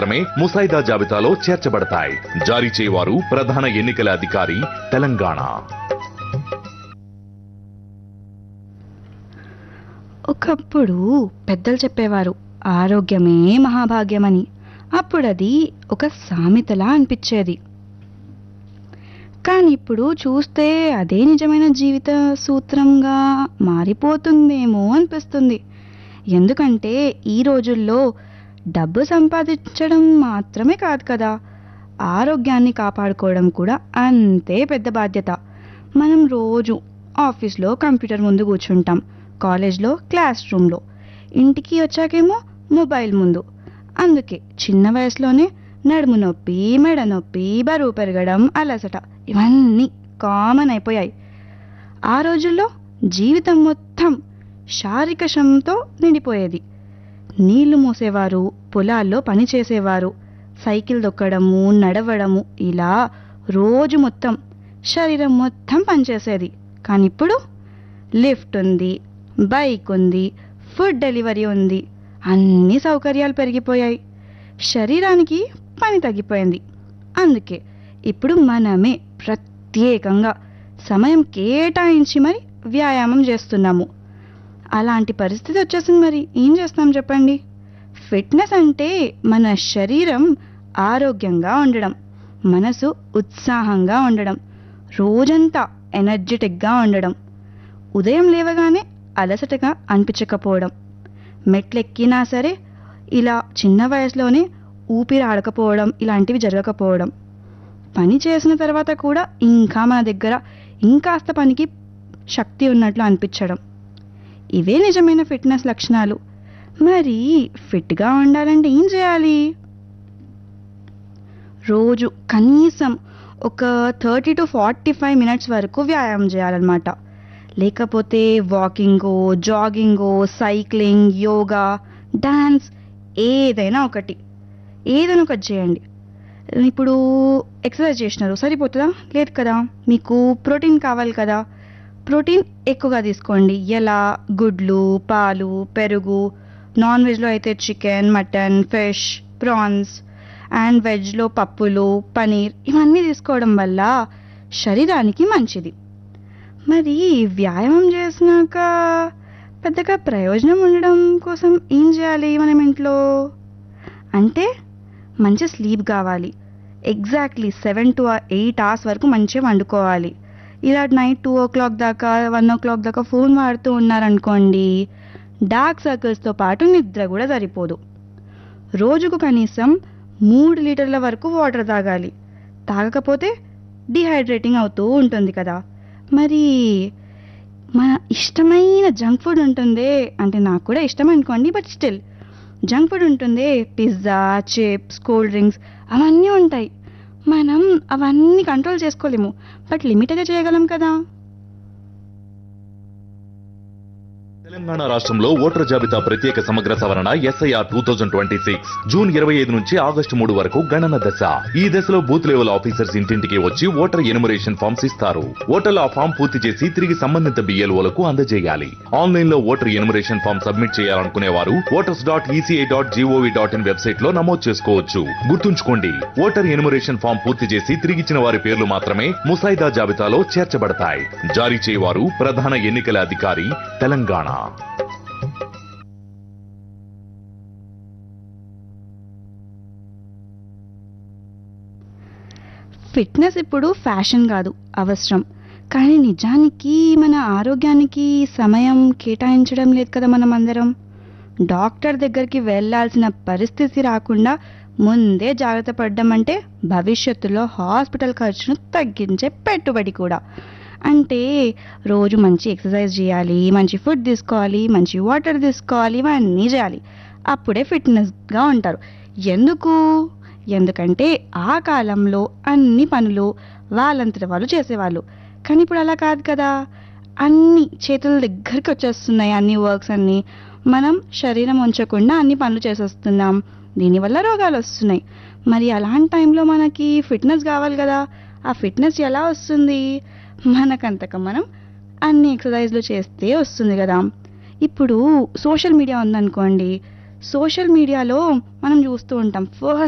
మాత్రమే ముసాయిదా జాబితాలో చేర్చబడతాయి జారీ చేయవారు ప్రధాన ఎన్నికల అధికారి తెలంగాణ ఒకప్పుడు పెద్దలు చెప్పేవారు ఆరోగ్యమే మహాభాగ్యమని అప్పుడది ఒక సామెతలా అనిపించేది కానీ ఇప్పుడు చూస్తే అదే నిజమైన జీవిత సూత్రంగా మారిపోతుందేమో అనిపిస్తుంది ఎందుకంటే ఈ రోజుల్లో డబ్బు సంపాదించడం మాత్రమే కాదు కదా ఆరోగ్యాన్ని కాపాడుకోవడం కూడా అంతే పెద్ద బాధ్యత మనం రోజు ఆఫీస్లో కంప్యూటర్ ముందు కూర్చుంటాం కాలేజ్లో క్లాస్ రూమ్లో ఇంటికి వచ్చాకేమో మొబైల్ ముందు అందుకే చిన్న వయసులోనే నడుము నొప్పి మెడ నొప్పి బరువు పెరగడం అలసట ఇవన్నీ కామన్ అయిపోయాయి ఆ రోజుల్లో జీవితం మొత్తం శారీరక శ్రమతో నిండిపోయేది నీళ్లు మోసేవారు పొలాల్లో పని చేసేవారు సైకిల్ దొక్కడము నడవడము ఇలా రోజు మొత్తం శరీరం మొత్తం పనిచేసేది కానీ ఇప్పుడు లిఫ్ట్ ఉంది బైక్ ఉంది ఫుడ్ డెలివరీ ఉంది అన్ని సౌకర్యాలు పెరిగిపోయాయి శరీరానికి పని తగ్గిపోయింది అందుకే ఇప్పుడు మనమే ప్రత్యేకంగా సమయం కేటాయించి మరి వ్యాయామం చేస్తున్నాము అలాంటి పరిస్థితి వచ్చేసింది మరి ఏం చేస్తాం చెప్పండి ఫిట్నెస్ అంటే మన శరీరం ఆరోగ్యంగా ఉండడం మనసు ఉత్సాహంగా ఉండడం రోజంతా ఎనర్జెటిక్గా ఉండడం ఉదయం లేవగానే అలసటగా అనిపించకపోవడం మెట్లెక్కినా సరే ఇలా చిన్న వయసులోనే ఊపిరి ఆడకపోవడం ఇలాంటివి జరగకపోవడం పని చేసిన తర్వాత కూడా ఇంకా మన దగ్గర ఇంకాస్త పనికి శక్తి ఉన్నట్లు అనిపించడం ఇవే నిజమైన ఫిట్నెస్ లక్షణాలు మరి ఫిట్గా ఉండాలంటే ఏం చేయాలి రోజు కనీసం ఒక thirty to forty five minutes వరకు వ్యాయామం చేయాలన్నమాట లేకపోతే వాకింగో జాగింగో సైక్లింగ్ యోగా డాన్స్ ఏదైనా ఒకటి ఏదైనా ఒకటి చేయండి ఇప్పుడు ఎక్సర్సైజ్ చేసినారు సరిపోతుందా లేదు కదా మీకు ప్రోటీన్ కావాలి కదా ప్రోటీన్ ఎక్కువగా తీసుకోండి ఎలా గుడ్లు పాలు పెరుగు నాన్ వెజ్లో అయితే chicken mutton fish prawns and వెజ్లో పప్పులు పనీర్ ఇవన్నీ తీసుకోవడం వల్ల శరీరానికి మంచిది మరి వ్యాయామం చేసినాక పెద్దగా ప్రయోజనం ఉండడం కోసం ఏం చేయాలి మనం ఇంట్లో అంటే మంచి స్లీప్ కావాలి exactly seven to eight hours వరకు మంచిగా వండుకోవాలి ఇలా నైట్ టూ ఓ క్లాక్ దాకా వన్ ఓ క్లాక్ దాకా ఫోన్ వాడుతూ ఉన్నారనుకోండి డార్క్ సర్కిల్స్తో పాటు నిద్ర కూడా సరిపోదు రోజుకు కనీసం మూడు లీటర్ల వరకు వాటర్ తాగాలి తాగకపోతే డిహైడ్రేటింగ్ అవుతూ ఉంటుంది కదా మరి మన ఇష్టమైన జంక్ ఫుడ్ ఉంటుందే అంటే నాకు కూడా ఇష్టం అనుకోండి బట్ స్టిల్ జంక్ ఫుడ్ ఉంటుంది పిజ్జా చిప్స్ కూల్ డ్రింక్స్ అవన్నీ ఉంటాయి మనం అవన్నీ కంట్రోల్ చేసుకోలేము బట్ లిమిట్గా చేయగలం కదా తెలంగాణ రాష్ట్రంలో ఓటర్ జాబితా ప్రత్యేక సమగ్ర సవరణ SIR two thousand twenty six June ఇరవై ఐదు నుంచి ఆగస్టు మూడు వరకు గణన దశ ఈ దశలో బూత్ లెవెల్ ఆఫీసర్స్ ఇంటింటికి వచ్చి ఓటర్ ఎనుమరేషన్ ఫామ్స్ ఇస్తారు ఓటర్లు ఆ ఫామ్ పూర్తి చేసి తిరిగి సంబంధిత బిఎల్ఓలకు అందజేయాలి ఆన్లైన్ లో ఓటర్ ఎనుమరేషన్ ఫామ్ సబ్మిట్ చేయాలనుకునే వారు voters dot ECI dot G O V dot in website లో నమోదు చేసుకోవచ్చు గుర్తుంచుకోండి ఓటర్ ఎనుమరేషన్ ఫామ్ పూర్తి చేసి తిరిగిచ్చిన వారి పేర్లు మాత్రమే ముసాయిదా జాబితాలో చేర్చబడతాయి జారీ చేయవారు ప్రధాన ఎన్నికల అధికారి తెలంగాణ ఫిట్నెస్ ఇప్పుడు ఫ్యాషన్ కాదు అవసరం కానీ నిజానికి మన ఆరోగ్యానికి సమయం కేటాయించడం లేదు కదా మనం అందరం డాక్టర్ దగ్గరికి వెళ్ళాల్సిన పరిస్థితి రాకుండా ముందే జాగ్రత్త పడ్డం అంటే భవిష్యత్తులో హాస్పిటల్ ఖర్చును తగ్గించే పెట్టుబడి కూడా అంటే రోజు మంచి ఎక్సర్సైజ్ చేయాలి మంచి ఫుడ్ తీసుకోవాలి మంచి వాటర్ తీసుకోవాలి ఇవన్నీ చేయాలి అప్పుడే ఫిట్నెస్గా ఉంటారు ఎందుకు ఎందుకంటే ఆ కాలంలో అన్ని పనులు వాళ్ళంతట వాళ్ళు చేసేవాళ్ళు కానీ ఇప్పుడు అలా కాదు కదా అన్ని చేతుల దగ్గరికి వచ్చేస్తున్నాయి అన్ని వర్క్స్ అన్నీ మనం శరీరం ఉంచకుండా అన్ని పనులు చేసేస్తున్నాం దీనివల్ల రోగాలు వస్తున్నాయి మరి అలాంటి టైంలో మనకి ఫిట్నెస్ కావాలి కదా ఆ ఫిట్నెస్ ఎలా వస్తుంది మనకంతక మనం అన్ని ఎక్సర్సైజ్లు చేస్తే వస్తుంది కదా ఇప్పుడు సోషల్ మీడియా ఉందనుకోండి సోషల్ మీడియాలో మనం చూస్తూ ఉంటాం ఫస్ట్